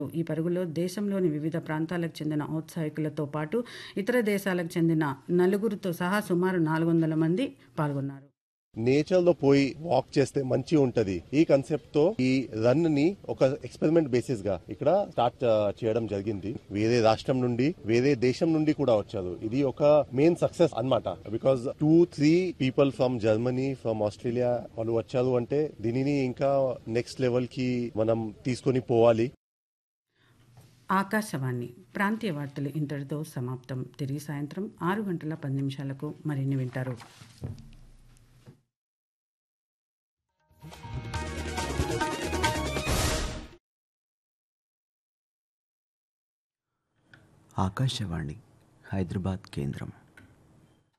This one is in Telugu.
ఈ పరుగులో దేశంలోని వివిధ ప్రాంతాలకు చెందిన ఔత్సాహికులతో పాటు ఇతర దేశాలకు చెందిన నలుగురితో సహా సుమారు నాలుగు వందల మంది పాల్గొన్నారు నేచర్ లో పోయి వాక్ చేస్తే మంచి ఉంటది ఈ కాన్సెప్ట్ తో ఈ రన్ ని ఒక ఎక్స్పెరిమెంట్ బేసిస్ గా ఇక్కడ స్టార్ట్ ఆ, చేయడం జరిగింది వేరే రాష్ట్రం నుండి వేరే దేశం నుండి కూడా వచ్చారు ఇది ఒక మెయిన్ సక్సెస్ అన్నమాట because two three people from Germany from Australia వాళ్ళు వచ్చారు అంటే దీనిని ఇంకా నెక్స్ట్ లెవెల్ కి మనం తీసుకొని పోవాలి ఆకాశవాణి ప్రాంతీయ వార్తలు ఇంతటితో సమాప్తం తిరిగి సాయంత్రం ఆరు గంటల పది నిమిషాలకు మరిన్ని వింటారు ఆకాశవాణి హైదరాబాద్ కేంద్రం